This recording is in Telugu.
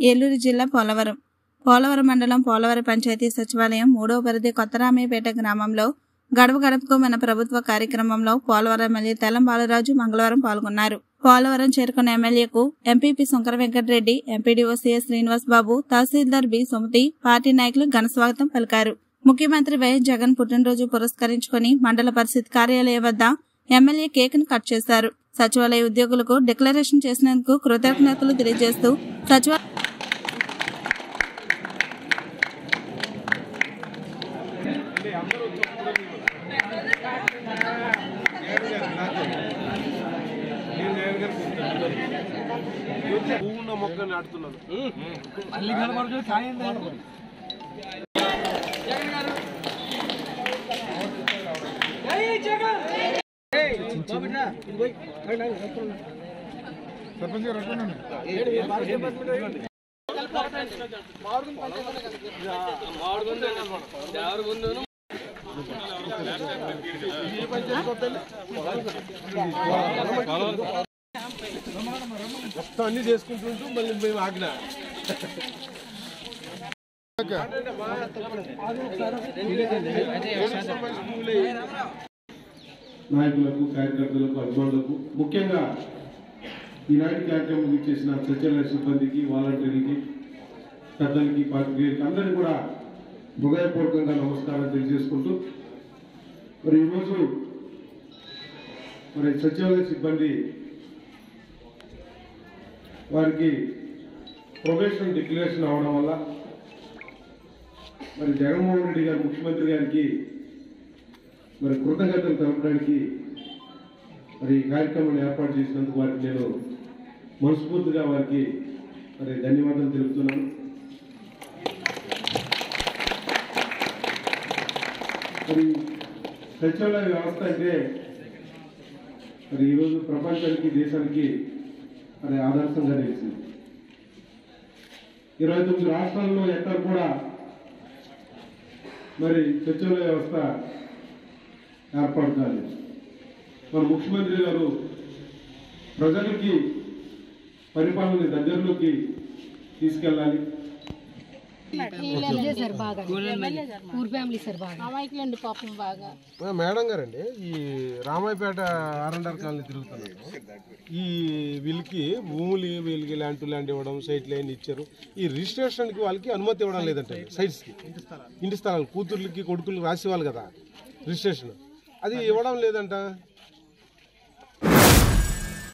ఏలూరు జిల్లా పోలవరం పోలవరం మండలం పోలవరం పంచాయతీ సచివాలయం మూడవ పరిధి కొత్తరామయ్యపేట గ్రామంలో గడప గడపకు మన ప్రభుత్వ కార్యక్రమంలో పోలవరం ఎమ్మెల్యే తెల్లం బాలరాజు మంగళవారం పాల్గొన్నారు పోలవరం చేరుకున్న ఎమ్మెల్యేకు MPP Shankara Venkatareddy MPDO CS Srinivas Babu tahsildar B Sumathi party నాయకులు ఘన స్వాగతం పలికారు ముఖ్యమంత్రి వైఎస్ జగన్ పుట్టినరోజు పురస్కరించుకుని మండల పరిషత్ కార్యాలయం వద్ద ఎమ్మెల్యే కేక్ ను కట్ చేశారు సచివాలయ ఉద్యోగులకు డిక్లరేషన్ చేసినందుకు కృతజ్ఞతలు తెలియజేస్తూ సచివాలయ పువ్వున్న మొక్క నాటుతున్నాను మొత్తం అన్ని చేసుకుంటుంటూ మళ్ళీ మేము ఆజ్ఞ నాయకులకు కార్యకర్తలకు అభిమానులకు ముఖ్యంగా ఈనాటి కార్యక్రమం ఇచ్చేసిన సచివాలయ సిబ్బందికి వాలంటీర్లకి పెద్దలకి పాత్రికేయులకి అందరికీ కూడా హృదయపూర్వకంగా నమస్కారం తెలియజేసుకుంటూ మరి ఈరోజు మరి సచివాలయ సిబ్బంది వారికి ప్రొబేషన్ డిక్లరేషన్ అవడం వల్ల మరి జగన్మోహన్ రెడ్డి గారు ముఖ్యమంత్రి గారికి మరి కృతజ్ఞతలు తెలపడానికి మరి ఈ కార్యక్రమాన్ని ఏర్పాటు చేసినందుకు వారికి నేను మనస్ఫూర్తిగా వారికి మరి ధన్యవాదాలు తెలుపుతున్నాను మరి సచివాలయ వ్యవస్థ అంటే మరి ఈరోజు ప్రపంచానికి దేశానికి మరి ఆదర్శంగా నిలిచింది ఇరవై తొమ్మిది రాష్ట్రాల్లో ఎక్కడ కూడా మరి సచివాలయ వ్యవస్థ ఏర్పాటు కాలేదు మన ముఖ్యమంత్రి గారు ప్రజలకి పరిపాలన దగ్గరలోకి తీసుకెళ్ళాలి ఇదే సార్ బాగా ఊర్ ఫ్యామిలీ సార్ బాగా అమాయకులండి పాపం బాగా మా మేడం గారండి ఈ రామాయపేట ఆర్ఎండ్ఆర్ కాలనీ తిరుగుతున్నాను ఈ వీళ్ళకి భూములు వీళ్ళకి ల్యాండ్ ల్యాండ్ ఇవ్వడం సైట్ లైన్ ఇచ్చారు ఈ రిజిస్ట్రేషన్కి వాళ్ళకి అనుమతి ఇవ్వడం లేదంటే సైట్స్కి ఇంటి స్థలాలు కూతుర్లకి కొడుకులకి రాసి ఇవ్వాలి కదా రిజిస్ట్రేషన్ అది ఇవ్వడం లేదంట